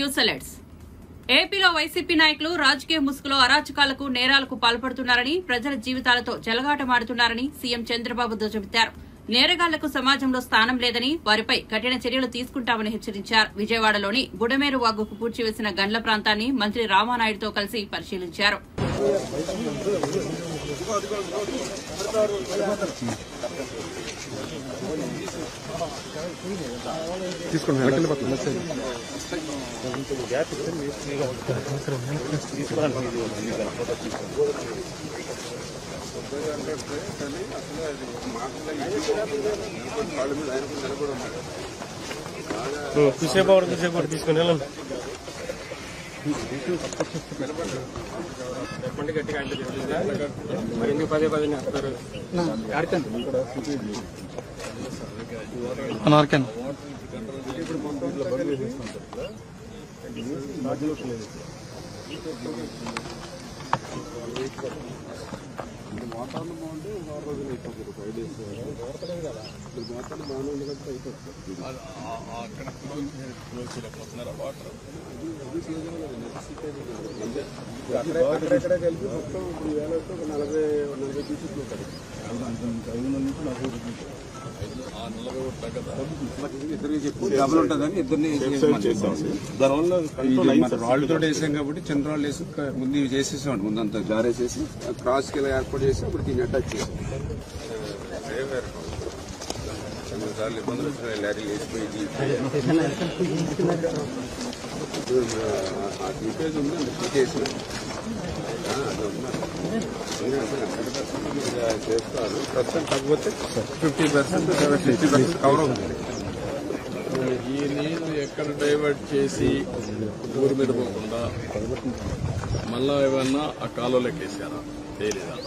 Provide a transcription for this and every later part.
News alerts ఏపీలో YCP నాయకులు రాజకీయ ముసుగులో అరాచకాలకు నేరాలకు పాల్పడుతున్నారని ప్రజల జీవితాలతో చెలగాటమాడుతున్నారని సీఎం చంద్రబాబు ధ్వజమెత్తారు నేరగాళ్లకు సమాజంలో స్థానం లేదని వారిపై కఠిన చర్యలు తీసుకుంటామని హెచ్చరించారు విజయవాడలోని బుడమేరు వాగుకు పూడ్చివేసిన గండ్ల ప్రాంతాన్ని మంత్రి రామానాయుడుతో కలిసి పరిశీలించారు కుసేపు అవడం కుసేపు కూడా తీసుకుని వెళ్ళండి చెప్పండి గట్టిగా అంటే మరి ఎందుకు పదే పదే నేస్తారు అనార్కన్ డబుల్ ఉంటుందని ఇద్దరిని దానివల్ల రాళ్ళతో వేసాం కాబట్టి చిన్న రాళ్ళు వేసి ముందు ఇవి చేసేసాం ముందంతా జారేసేసి క్రాస్ కి ఇలా ఏర్పాటు చేసి అప్పుడు దీన్ని అటాచ్ చేసాం చాలా సార్లు ఇబ్బందులు వచ్చినాయి లారీలు వేసిపోయి ఆ డీటెయిల్స్ ఉంది అందుకు చేసిన చేస్తారు ప్రస్తుతం కాకపోతే fifty percent fifty percent cover అవుతుంది ఈ నీళ్లు ఎక్కడ డైవర్ట్ చేసి ఊరి మీద పోకుండా మళ్ళా ఏమన్నా ఆ కాలువలోకి వేసారా తేలిదా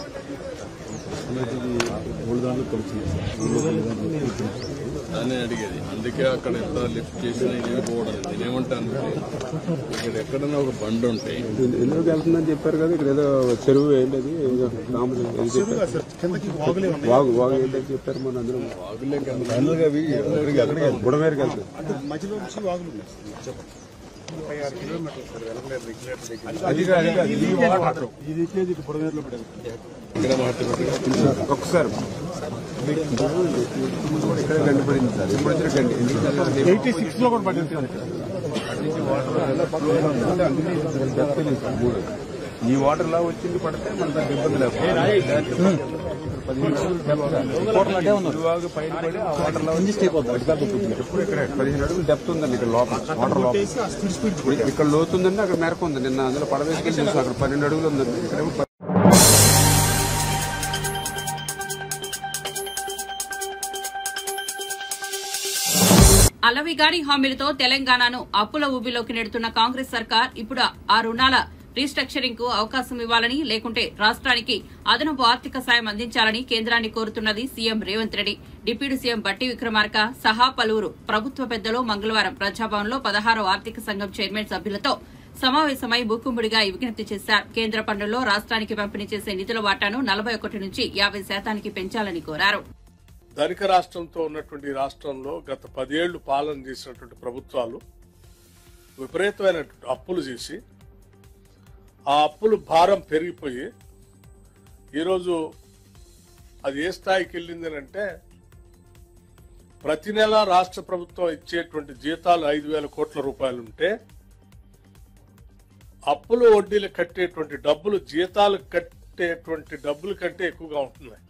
దాన్ని అడిగేది అందుకే అక్కడ ఎంత లిఫ్ట్ చేసినా ఇది పోవడం నేను ఏమంటాను ఇక్కడ ఎక్కడైనా ఒక బండి ఉంటే ఎందుకు వెళ్తుందని చెప్పారు కదా ఇక్కడ ఏదో చెరువు ఏంటది ఏదో రాముడు ఏదో చెప్పారు. వాగు వాగు ఏంటని చెప్పారు మన అందరం వాగులే కాదు బుడమేరుకి వెళ్తుంది అది కాదు, అది కాదు. ఈ వాటర్ ఇక్కడ మాట్లాడుకుంటే ఒక్కసారి ఇక్కడ గండి పడింది సార్ ఎప్పుడు వచ్చిన గండి ఎయిటీ సిక్స్ లో కూడా పడింది ఈ వాటర్ లా వచ్చింది పడితే మన దానికి ఇబ్బంది లేకపోతే ఇరువాగు పైన పడి ఆ వాటర్ లా వచ్చి ఎప్పుడు ఇక్కడ పదిహేను అడుగులు డెప్త్ ఉందండి ఇక్కడ లోపల వాటర్ లోపల ఇప్పుడు ఇక్కడ లోతు ఉందండి అక్కడ మేరకు ఉంది నిన్న అందులో పడవేసుకెళ్ళి చూసాం అక్కడ పన్నెండు అడుగులు ఉందండి ఇక్కడేమో ప- అలవిగాడి హామీలతో తెలంగాణను అప్పుల ఊబిలోకి నెడుతున్న కాంగ్రెస్ సర్కార్ ఇప్పుడు ఆ రుణాల రీస్ట్రక్చరింగ్ కు అవకాశం ఇవ్వాలని లేకుంటే రాష్ట్రానికి అదనపు ఆర్థిక సాయం అందించాలని కేంద్రాన్ని కోరుతున్నది CM Revanth Reddy deputy CM Bhatti Vikramarka సహా పలువురు ప్రభుత్వ పెద్దలు మంగళవారం ప్రజాభవన్లో పదహారో ఆర్థిక సంఘం చైర్మన్ సభ్యులతో సమావేశమై ముక్కుముడిగా ఈ విజ్ఞప్తి చేశారు కేంద్ర పన్నుల్లో రాష్ట్రానికి పంపిణీ చేసే నిధుల వాటాను నలభై ఒకటి నుంచి యాభై శాతానికి పెంచాలని కోరారు ధనిక రాష్ట్రంతో ఉన్నటువంటి ఈ రాష్ట్రంలో గత పదేళ్లు పాలన చేసినటువంటి ప్రభుత్వాలు విపరీతమైన అప్పులు చేసి ఆ అప్పులు భారం పెరిగిపోయి ఈరోజు అది ఏ స్థాయికి వెళ్ళింది అంటే ప్రతి నెల రాష్ట్ర ప్రభుత్వం ఇచ్చేటువంటి జీతాలు ఐదు వేల కోట్ల రూపాయలు ఉంటే అప్పులు వడ్డీలు కట్టేటువంటి డబ్బులు జీతాలు కట్టేటువంటి డబ్బుల కంటే ఎక్కువగా ఉంటున్నాయి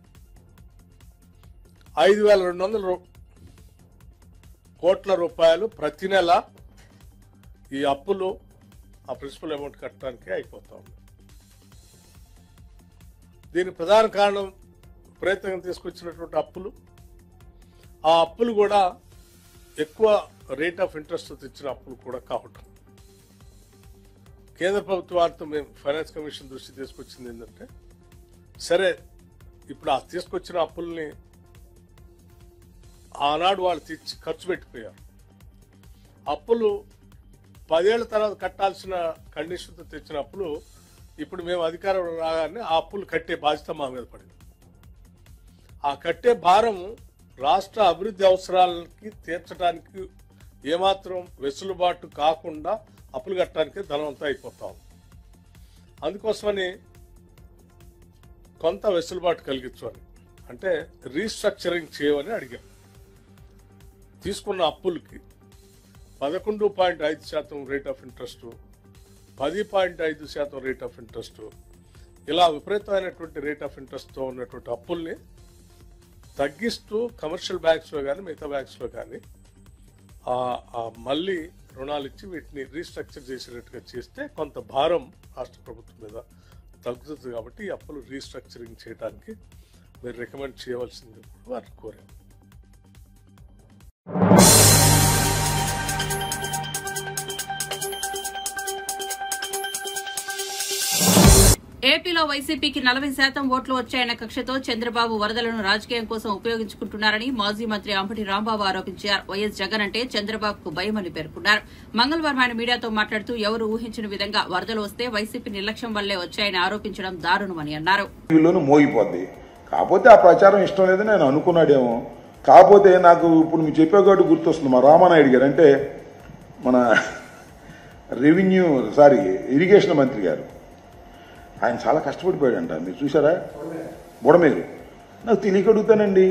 ఐదు వేల రెండు వందల రూ- కోట్ల రూపాయలు ప్రతి నెల ఈ అప్పులు ఆ ప్రిన్సిపల్ అమౌంట్ కట్టడానికి అయిపోతా ఉంది దీనికి ప్రధాన కారణం ప్రయత్నం తీసుకొచ్చినటువంటి అప్పులు ఆ అప్పులు కూడా ఎక్కువ రేట్ ఆఫ్ ఇంట్రెస్ట్ తెచ్చిన అప్పులు కూడా కావటం కేంద్ర ప్రభుత్వాలతో మేము ఫైనాన్స్ కమిషన్ దృష్టి తీసుకొచ్చింది ఏంటంటే సరే ఇప్పుడు ఆ తీసుకొచ్చిన అప్పుల్ని ఆనాడు వాళ్ళు తెచ్చి ఖర్చు పెట్టిపోయారు అప్పులు పదేళ్ల తర్వాత కట్టాల్సిన కండిషన్తో తెచ్చిన అప్పులు ఇప్పుడు మేము అధికారం రాగానే ఆ అప్పులు కట్టే బాధ్యత మా మీద పడింది ఆ కట్టే భారం రాష్ట్ర అభివృద్ధి అవసరాలకి తీర్చడానికి ఏమాత్రం వెసులుబాటు కాకుండా అప్పులు కట్టడానికి ధనవంతం అయిపోతాం అందుకోసమని కొంత వెసులుబాటు కలిగించమని అంటే రీస్ట్రక్చరింగ్ చేయమని అడిగాం తీసుకున్న అప్పులకి పదకొండు పాయింట్ ఐదు శాతం రేట్ ఆఫ్ ఇంట్రెస్ట్ పది పాయింట్ ఐదు శాతం రేట్ ఆఫ్ ఇంట్రెస్ట్ ఇలా విపరీతమైనటువంటి రేట్ ఆఫ్ ఇంట్రెస్ట్తో ఉన్నటువంటి అప్పుల్ని తగ్గిస్తూ కమర్షియల్ బ్యాంక్స్లో కానీ మిగతా బ్యాంక్స్లో కానీ ఆ- ఆ మళ్ళీ రుణాలు ఇచ్చి వీటిని రీస్ట్రక్చర్ చేసేటట్టుగా చేస్తే కొంత భారం రాష్ట్ర ప్రభుత్వం మీద తగ్గుతుంది కాబట్టి ఈ అప్పులు రీస్ట్రక్చరింగ్ చేయడానికి మీరు రికమెండ్ చేయవలసింది వారిని కోరాం ఏపీలో వైసీపీకి నలభై శాతం ఓట్లు వచ్చాయన్న కక్షతో చంద్రబాబు వరదలను రాజకీయం కోసం ఉపయోగించుకుంటున్నారని మాజీ మంత్రి అంబటి రాంబాబు ఆరోపించారు వైఎస్ జగన్ అంటే చంద్రబాబుకు భయమని పేర్కొన్నారు మంగళవారం ఆయన మీడియాతో మాట్లాడుతూ ఎవరు ఊహించిన విధంగా వరదలు వస్తే వైసీపీ నిర్లక్ష్యం వల్లే వచ్చాయని ఆరోపించడం దారుణమని అన్నారు టీవీలోనూ మోగిపోద్ది కాకపోతే ఆ ప్రచారం ఇష్టం లేదని నేను అనుకున్నాడేమో కాకపోతే నాకు ఇప్పుడు మీరు చెప్పే కాబట్టి గుర్తొస్తుంది మా రామానాయుడు గారు అంటే మన రెవెన్యూ సారీ ఇరిగేషన్ మంత్రి గారు ఆయన చాలా కష్టపడిపోయాడంట మీరు చూసారా బుడమేరు నాకు తెలియక అడుగుతానండి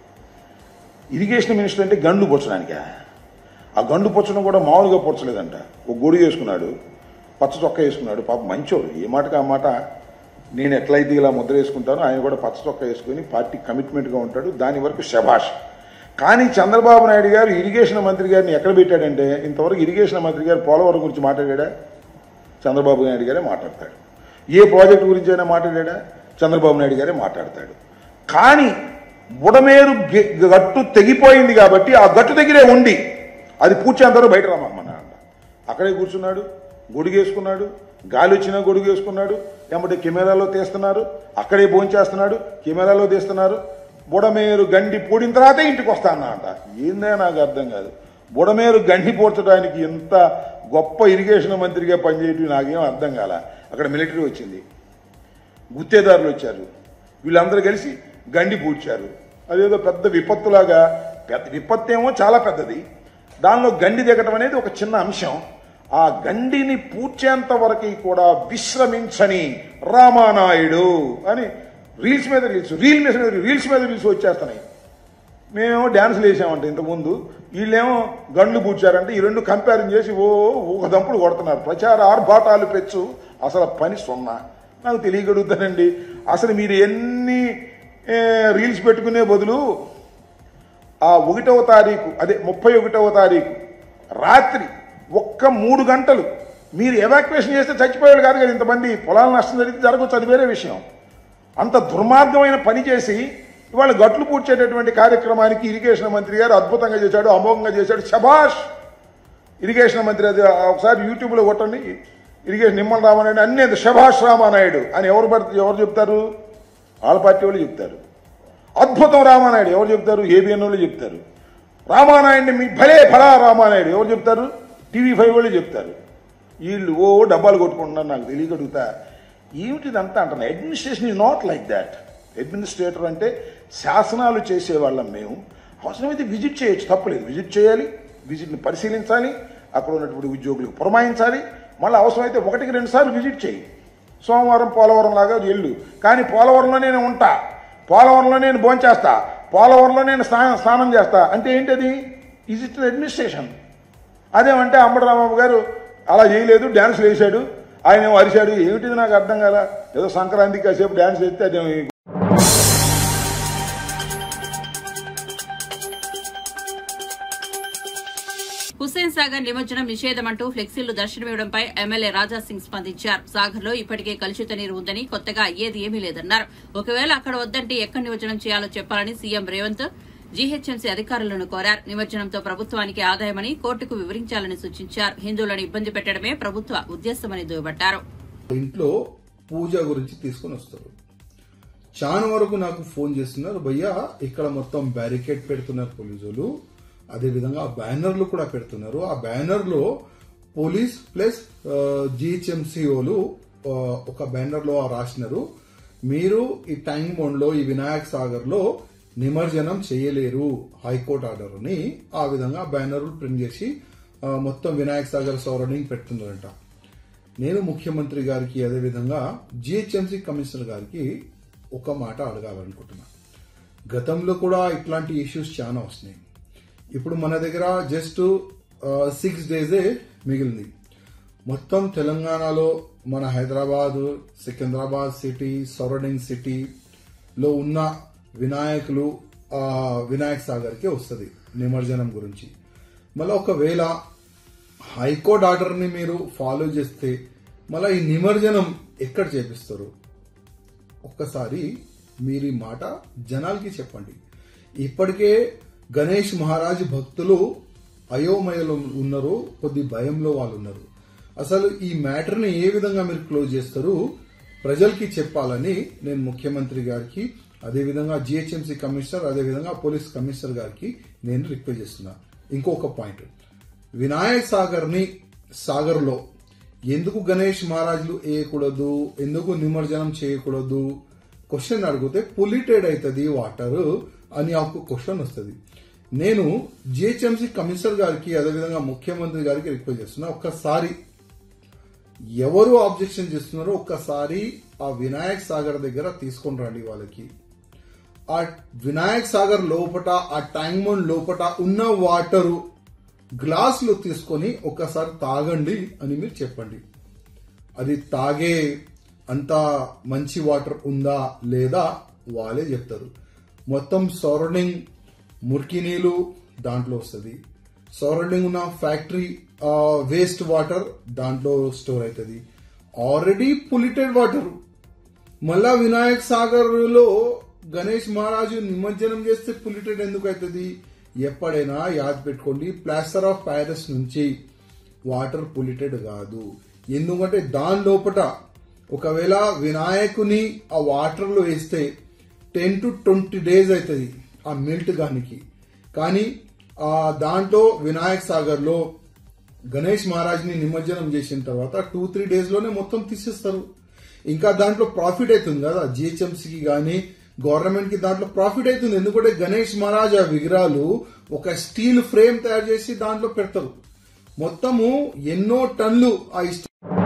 ఇరిగేషన్ మినిస్టర్ అంటే గండు పొచ్చడానికా ఆ గండు పొచ్చడం కూడా మామూలుగా పొచ్చలేదంట ఒక గొడుగు వేసుకున్నాడు పచ్చ చొక్కా వేసుకున్నాడు పాప మంచోడు ఏ మాటకి ఆ మాట నేను ఎట్లయితే ఇలా ముద్ర వేసుకుంటానో ఆయన కూడా పచ్చ చొక్కా వేసుకుని పార్టీ కమిట్మెంట్గా ఉంటాడు దాని వరకు శభాష్ కానీ చంద్రబాబు నాయుడు గారు ఇరిగేషన్ మంత్రి గారిని ఎక్కడ పెట్టాడంటే ఇంతవరకు ఇరిగేషన్ మంత్రి గారు పోలవరం గురించి మాట్లాడాడా చంద్రబాబు నాయుడు గారే మాట్లాడతాడు ఏ ప్రాజెక్ట్ గురించి అయినా మాట్లాడాడా చంద్రబాబు నాయుడు గారే మాట్లాడతాడు కానీ బుడమేరు గె- గట్టు తెగిపోయింది కాబట్టి ఆ గట్టు దగ్గరే ఉండి అది పూడ్చేంతవరకు బయట రమ్మన్నాడు అక్కడే కూర్చున్నాడు గొడుగేసుకున్నాడు గాలి వచ్చినా గొడుగేసుకున్నాడు ఏమంటే కెమెరాలో తీస్తున్నారు అక్కడే భోంచేస్తున్నాడు కెమెరాలో తీస్తున్నారు బుడమేరు గండి పూడిన తర్వాతే ఇంటికి వస్తా అన్నా అంట ఏందే నాకు అర్థం కాదు బుడమేరు గండి పూడ్చడానికి ఎంత గొప్ప ఇరిగేషన్ మంత్రిగా పనిచేయటం నాకేం అర్థం కాల అక్కడ మిలిటరీ వచ్చింది గుత్తేదారులు వచ్చారు వీళ్ళందరూ కలిసి గండి పూడ్చారు అదేదో పెద్ద విపత్తులాగా పెద్ద విపత్తు ఏమో చాలా పెద్దది దానిలో గండి దిగటం అనేది ఒక చిన్న అంశం ఆ గండిని పూడ్చేంత వరకు కూడా విశ్రమించని రామానాయుడు అని రీల్స్ మీద రీల్స్ రీల్ మీద రీల్స్ మీద రీల్స్ వచ్చేస్తున్నాయి మేమేమో డ్యాన్సులు వేసామంట ఇంతకుముందు వీళ్ళేమో గండ్లు పూడ్చారంటే ఈ రెండు కంపేరింగ్ చేసి ఓ ఒక దంపుడు కొడుతున్నారు ప్రచార ఆర్భాటాలు పెచ్చు అసలు పని సున్నా నాకు తెలియగలుగుతానండి అసలు మీరు ఎన్ని ఏ, రీల్స్ పెట్టుకునే బదులు ఆ ఒకటవ తారీఖు అదే ముప్పై ఒకటవ తారీఖు రాత్రి ఒక్క మూడు గంటలు మీరు ఎవాక్యువేషన్ చేస్తే చచ్చిపోయాడు కాదు కదా ఇంతమంది పొలాల నష్టం జరిగితే జరగచ్చు అది వేరే విషయం అంత దుర్మార్గమైన పని చేసి ఇవాళ గట్లు పూడ్చేటటువంటి కార్యక్రమానికి ఇరిగేషన్ మంత్రి గారు అద్భుతంగా చేశాడు అమోఘంగా చేశాడు శభాష్ ఇరిగేషన్ మంత్రి అది ఒకసారి యూట్యూబ్లో కొట్టండి ఇరిగేషన్ నిమ్మల రామానాయుడు అన్ని అది శభాష్ రామానాయుడు అని ఎవరు పడితే ఎవరు చెప్తారు వాళ్ళ పార్టీ వాళ్ళు చెప్తారు అద్భుతం రామానాయుడు ఎవరు చెప్తారు ఏబిఎన్ వాళ్ళు చెప్తారు రామానాయుడిని మీ భలే ఫలా రామానాయుడు ఎవరు చెప్తారు టీవీ ఫైవ్ వాళ్ళు చెప్తారు వీళ్ళు ఓ డబ్బాలు కొట్టుకుంటున్నారు నాకు తెలియగలుగుతా ఏమిటిదంతా అంటున్నా administration is not like that administrator అంటే శాసనాలు చేసేవాళ్ళం మేము అవసరమైతే విజిట్ చేయొచ్చు తప్పలేదు విజిట్ చేయాలి విజిట్ని పరిశీలించాలి అక్కడ ఉన్నటువంటి ఉద్యోగులకు పురమాయించాలి మళ్ళీ అవసరమైతే ఒకటికి రెండు సార్లు విజిట్ చేయి సోమవారం పోలవరం లాగా వెళ్ళు కానీ పోలవరంలో నేను ఉంటా పోలవరంలో నేను భోంచేస్తా పోలవరంలో నేను స్నానం స్నానం చేస్తా అంటే ఏంటది ఈజ్ ఇట్ అడ్మినిస్ట్రేషన్ అదేమంటే అంబటరామబాబు గారు అలా చేయలేదు డ్యాన్స్ వేసాడు ఆయన ఏమో అరిశాడు ఏమిటిది నాకు అర్థం కదా ఏదో సంక్రాంతికి కాసేపు డ్యాన్స్ వేస్తే అది హుస్సేన్ సాగర్ నిమజ్జనం నిషేధం అంటూ ఫ్లెక్సీలు దర్శనమివ్వడంపై ఎమ్మెల్యే రాజాసింగ్ స్పందించారు సాగర్ లో ఇప్పటికే కలుషిత నీరు ఉందని కొత్తగా అయ్యేది ఏమీ లేదన్నారు ఒకవేళ అక్కడ వద్దంటే ఎక్కడ నిమజ్జనం చేయాలో చెప్పాలని సీఎం రేవంత్ జీహెచ్ఎంసీ అధికారులను కోరారు నిమజ్జనంతో ప్రభుత్వానికి ఆదాయమని కోర్టుకు వివరించాలని సూచించారు హిందువులను ఇబ్బంది పెట్టడమే ప్రభుత్వ ఉద్దేశమని దుయ్యబట్టారు ఇంట్లో పూజ గురించి తీసుకొని వస్తారు చాలా వరకు నాకు ఫోన్ చేస్తున్నారు భయ్యా ఇక్కడ మొత్తం బ్యారికేడ్ పెడుతున్నారు పోలీసులు అదే విధంగా ఆ బ్యానర్లు కూడా పెడుతున్నారు ఆ బ్యానర్ లో పోలీస్ ప్లస్ జిహెచ్ఎంసీఓలు ఒక బ్యానర్ లో రాసినారు మీరు ఈ టైం బోన్ లో ఈ వినాయక్ సాగర్ లో నిమజ్జనం చేయలేరు హైకోర్టు ఆర్డర్ని ఆ విధంగా బ్యానర్లు ప్రింట్ చేసి ఆ, మొత్తం వినాయక సాగర్ సౌరనింగ్ పెడుతున్నారంట నేను ముఖ్యమంత్రి గారికి అదేవిధంగా జిహెచ్ఎంసీ కమిషనర్ గారికి ఒక మాట అడగాలనుకుంటున్నా గతంలో కూడా ఇట్లాంటి ఇష్యూస్ చాలా వస్తున్నాయి ఇప్పుడు మన దగ్గర జస్ట్ సిక్స్ డేసే మిగిలింది మొత్తం తెలంగాణలో మన హైదరాబాద్ సికింద్రాబాద్ సిటీ సరౌండింగ్ సిటీలో ఉన్న వినాయకులు ఆ, వినాయక్ సాగర్కి వస్తుంది నిమజ్జనం గురించి మళ్ళీ ఒకవేళ హైకోర్టు ఆర్డర్ని మీరు ఫాలో చేస్తే మళ్ళీ ఈ నిమజ్జనం ఎక్కడ చేపిస్తారు ఒక్కసారి మీరు ఈ మాట జనాలకి చెప్పండి ఇప్పటికే గణేష్ మహారాజ్ భక్తులు అయోమయలో ఉన్నారు కొద్ది భయంలో వాళ్ళు ఉన్నారు అసలు ఈ మ్యాటర్ని ఏ విధంగా మీరు క్లోజ్ చేస్తారు ప్రజలకి చెప్పాలని నేను ముఖ్యమంత్రి గారికి అదేవిధంగా జిహెచ్ఎంసీ కమిషనర్ అదేవిధంగా పోలీస్ కమిషనర్ గారికి నేను రిక్వెస్ట్ చేస్తున్నా ఇంకొక పాయింట్ వినాయక్ సాగర్ ని సాగర్ లో ఎందుకు గణేష్ మహారాజులు వేయకూడదు ఎందుకు నిమజ్జనం చేయకూడదు క్వశ్చన్ అడిగితే పొల్యూటెడ్ అవుతుంది వాటర్ అని ఒక క్వశ్చన్ వస్తుంది నేను జిహెచ్ఎంసీ కమిషనర్ గారికి అదేవిధంగా ముఖ్యమంత్రి గారికి రిక్వెస్ట్ చేస్తున్నా ఒక్కసారి ఎవరు ఆబ్జెక్షన్ చేస్తున్నారో ఒక్కసారి ఆ వినాయక్ సాగర్ దగ్గర తీసుకొని రండి వాళ్ళకి ఆ వినాయక్ సాగర్ లోపట ఆ ట్యాంక్ బండ్ లోపట ఉన్న వాటరు గ్లాసులు తీసుకొని ఒక్కసారి తాగండి అని మీరు చెప్పండి అది తాగే అంత మంచి వాటర్ ఉందా లేదా వాళ్ళే చెప్తారు మొత్తం సరౌండింగ్ మురికి నీళ్ళు దాంట్లో వస్తుంది సరౌండింగ్ ఉన్న ఫ్యాక్టరీ వేస్ట్ వాటర్ దాంట్లో స్టోర్ అవుతుంది ఆల్రెడీ పొల్యూటెడ్ వాటర్ మళ్ళా వినాయక్ సాగర్ లో గణేష్ మహారాజు నిమజ్జనం చేస్తే పొల్యూటెడ్ ఎందుకు అవుతుంది ఎప్పుడైనా యాద్ పెట్టుకోండి ప్లాస్టర్ ఆఫ్ ప్యారిస్ నుంచి వాటర్ పొల్యూటెడ్ కాదు ఎందుకంటే దాని లోపట ఒకవేళ వినాయకుని ఆ వాటర్ లో వేస్తే టెన్ టు ట్వంటీ డేస్ అవుతుంది ఆ మిల్ట్ గానికి కానీ ఆ దాంట్లో వినాయక్ సాగర్ లో గణేష్ మహారాజ్ ని నిమజ్జనం చేసిన తర్వాత టూ త్రీ డేస్ లోనే మొత్తం తీసేస్తారు ఇంకా దాంట్లో ప్రాఫిట్ అవుతుంది కదా జిహెచ్ఎంసీకి కానీ గవర్నమెంట్ కి దాంట్లో ప్రాఫిట్ అవుతుంది ఎందుకంటే గణేష్ మహారాజ్ ఆ విగ్రహాలు ఒక స్టీల్ ఫ్రేమ్ తయారు చేసి దాంట్లో పెడతారు మొత్తము ఎన్నో టన్లు ఆ స్టీ-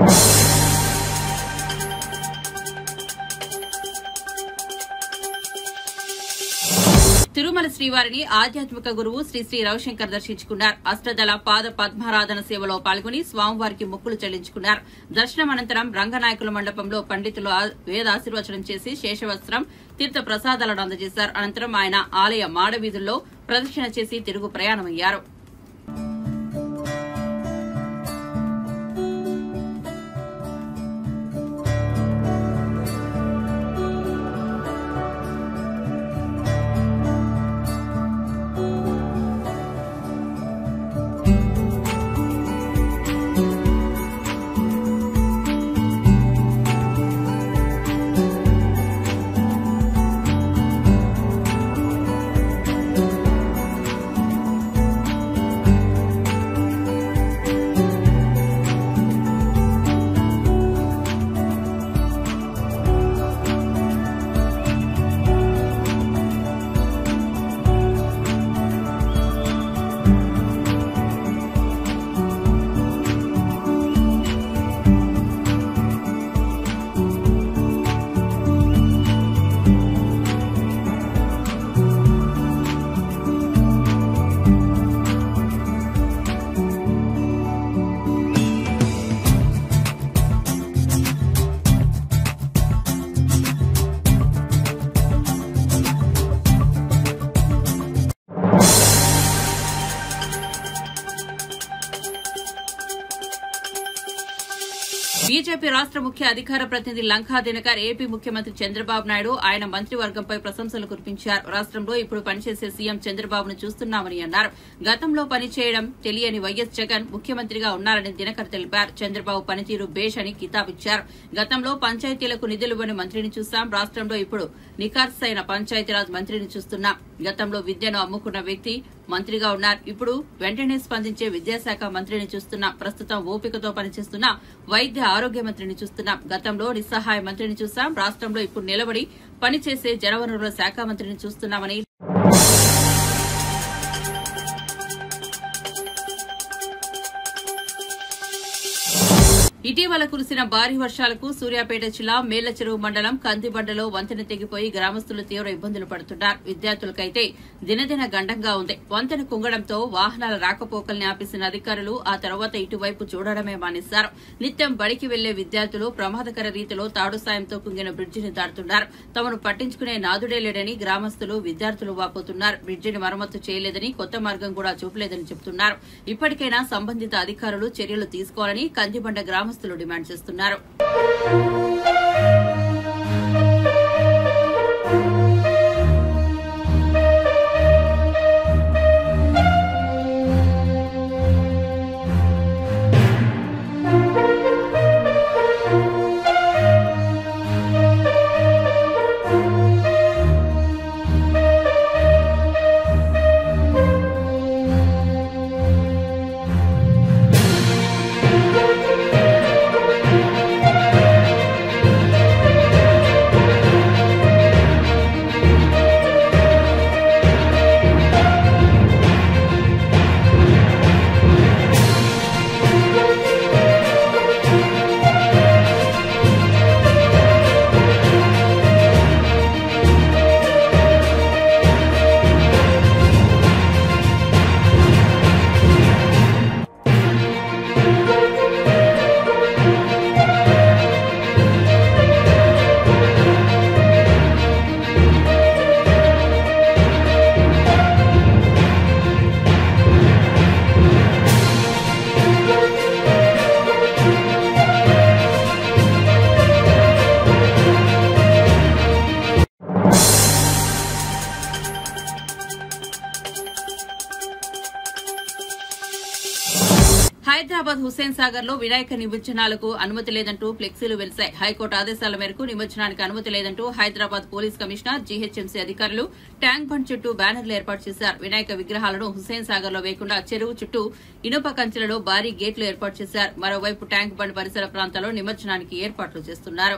తిరుమల శ్రీవారిని ఆధ్యాత్మిక గురువు శ్రీ శ్రీ రవిశంకర్ దర్శించుకున్నారు అష్టదళ పాద పద్మారాధన సేవలో పాల్గొని స్వామివారికి మొక్కులు చెల్లించుకున్నారు దర్శనం అనంతరం రంగనాయకుల మండపంలో పండితులు ఆ- వేదాశీర్వచనం చేసి శేషవస్త్రం తీర్థ ప్రసాదాలను అందజేశారు అనంతరం ఆయన ఆలయ మాడవీధుల్లో ప్రదక్షిణ చేసి తిరుగు ప్రయాణమయ్యారు బీజేపీ రాష్ట ముఖ్య అధికార ప్రతినిధి లంకా దినకర్ ఏపీ ముఖ్యమంత్రి చంద్రబాబు నాయుడు ఆయన మంత్రివర్గంపై ప్రశంసలు కురిపించారు రాష్ట్రంలో ఇప్పుడు పనిచేసే సీఎం చంద్రబాబును చూస్తున్నామని అన్నారు గతంలో పనిచేయడం తెలియని వైఎస్ జగన్ ముఖ్యమంత్రిగా ఉన్నారని దినకర్ తెలిపారు చంద్రబాబు పనితీరు బేష్ అని కితాబిచ్చారు గతంలో పంచాయతీలకు నిధులివ్వని మంత్రిని చూస్తాం రాష్ట్రంలో ఇప్పుడు నిఖార్సైన పంచాయతీరాజ్ మంత్రిని చూస్తున్నాం గతంలో విద్యను అమ్ముకున్న వ్యక్తి మంత్రిగా ఉన్నారు ఇప్పుడు వెంటనే స్పందించే విద్యాశాఖ మంత్రిని చూస్తున్నాం ప్రస్తుతం ఓపికతో పనిచేస్తున్న వైద్య ఆరోగ్య మంత్రిని చూస్తున్నాం గతంలో నిస్సహాయ మంత్రిని చూస్తాం రాష్ట్రంలో ఇప్పుడు నిలబడి పనిచేసే జలవనరుల శాఖ మంత్రిని చూస్తున్నామని ఇటీవల కురిసిన భారీ వర్షాలకు సూర్యాపేట జిల్లా మేళ్లచెరువు మండలం కందిబండలో వంతెన తెగిపోయి గ్రామస్తులు తీవ్ర ఇబ్బందులు పడుతున్నారు విద్యార్థులకైతే దినదిన గండంగా ఉంది వంతెన కుంగడంతో వాహనాల రాకపోకల్ని ఆపేసిన అధికారులు ఆ తర్వాత ఇటువైపు చూడడమే మానేశారు నిత్యం బడికి వెళ్లే విద్యార్థులు ప్రమాదకర రీతిలో తాడు సాయంతో కుంగిన బ్రిడ్జిని దాటుతున్నారు తమను పట్టించుకునే నాదుడే లేడని గ్రామస్తులు విద్యార్థులు వాపోతున్నారు బ్రిడ్జిని మరమ్మతు చేయలేదని కొత్త మార్గం కూడా చూపలేదని చెబుతున్నారు ఇప్పటికైనా సంబంధిత అధికారులు చర్యలు తీసుకోవాలని కందిబండ గ్రామస్తులు డిమాండ్ చేస్తున్నారు హైదరాబాద్ హుస్సేన్ సాగర్ లో వినాయక నిమజ్జనాలకు అనుమతి లేదంటూ ఫ్లెక్సీలు వెలిశాయి హైకోర్టు ఆదేశాల మేరకు నిమజ్జనానికి అనుమతి లేదంటూ హైదరాబాద్ పోలీస్ కమిషనర్ జీహెచ్ఎంసీ అధికారులు ట్యాంక్ బండ్ చుట్టూ బ్యానర్లు ఏర్పాటు చేశారు వినాయక విగ్రహాలను హుస్సేన్ సాగర్ లో వేయకుండా చెరువు చుట్టూ ఇనుప కంచెలలో భారీ గేట్లు ఏర్పాటు చేశారు మరోవైపు ట్యాంక్ బండ్ పరిసర ప్రాంతాల్లో నిమజ్జనానికి ఏర్పాట్లు చేస్తున్నారు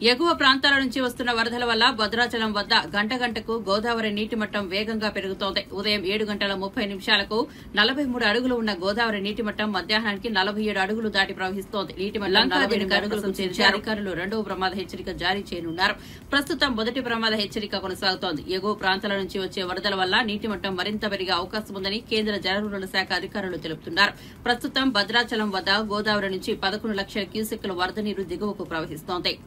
ఎగువ ప్రాంతాల నుంచి వస్తున్న వరదల వల్ల భద్రాచలం వద్ద గంట గంటకు గోదావరి నీటి మట్టం వేగంగా పెరుగుతోంది ఉదయం ఏడు గంటల ముప్పై నిమిషాలకు నలభై మూడు అడుగులు ఉన్న గోదావరి నీటి మట్టం మధ్యాహ్నానికి నలభై ఏడు అడుగులు దాటి ప్రవహిస్తోంది నీటి మట్టం నలభై ఎనిమిది అడుగులకు చేర్చి అధికారులు రెండవ ప్రమాద హెచ్చరిక జారీ చేయనున్నారు ప్రస్తుతం మొదటి ప్రమాద హెచ్చరిక కొనసాగుతోంది ఎగువ ప్రాంతాల నుంచి వచ్చే వరదల వల్ల నీటి మట్టం మరింత పెరిగే అవకాశం ఉందని కేంద్ర జలవనరుల శాఖ అధికారులు తెలుపుతున్నారు ప్రస్తుతం భద్రాచలం వద్ద గోదావరి నుంచి పదకొండు లక్షల క్యూసెక్కుల వరద నీరు దిగువకు ప్రవహిస్తోంది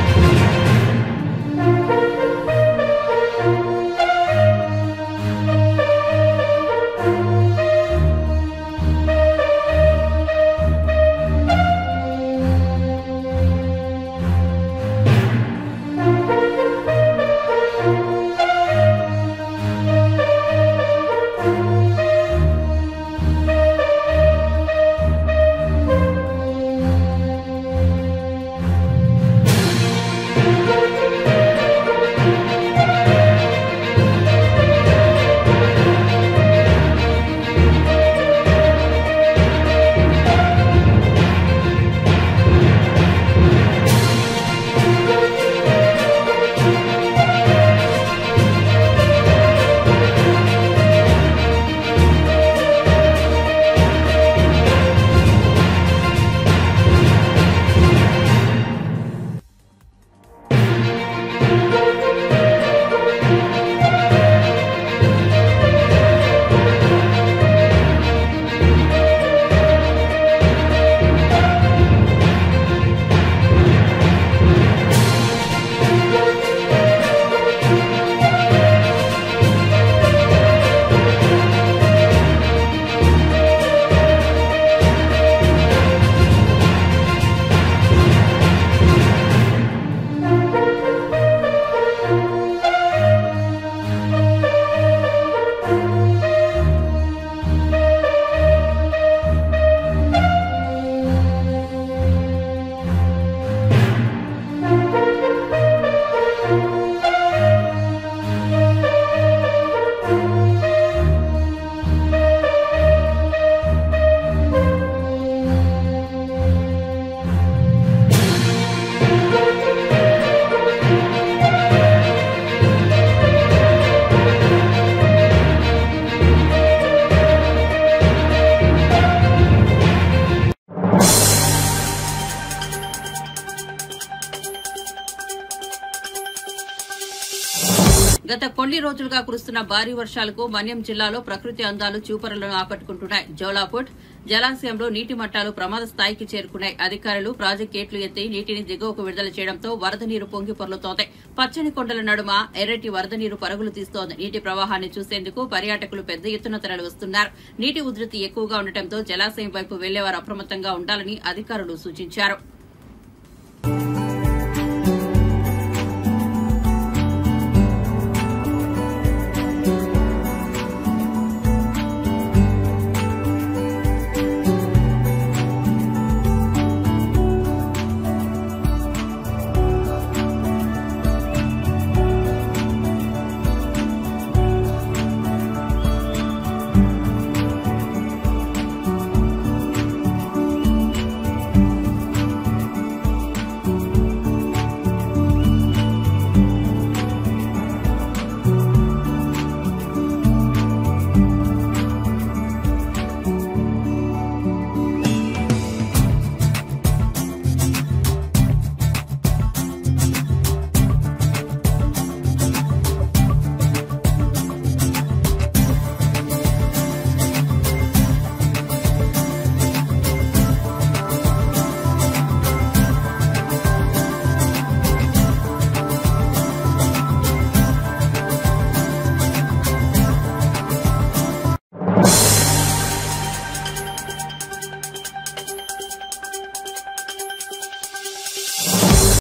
గత కొన్ని రోజులుగా కురుస్తున్న భారీ వర్షాలకు మన్యం జిల్లాలో ప్రకృతి అందాలు చూపరులను ఆకట్టుకుంటున్నాయి జోలాపుట్ జలాశయంలో నీటి మట్టాలు ప్రమాద స్థాయికి చేరుకున్నాయి అధికారులు ప్రాజెక్ట్ గేట్లు ఎత్తి నీటిని దిగువకు విడుదల చేయడంతో వరద నీరు పొంగి పొర్లుతోంది పచ్చని కొండల నడుమ ఎర్రటి వరద నీరు పరుగులు తీస్తోంది నీటి ప్రవాహాన్ని చూసేందుకు పర్యాటకులు పెద్ద ఎత్తున తరలి వస్తున్నారు నీటి ఉధృతి ఎక్కువగా ఉండటంతో జలాశయం వైపు వెళ్లేవారు అప్రమత్తంగా ఉండాలని అధికారులు సూచించారు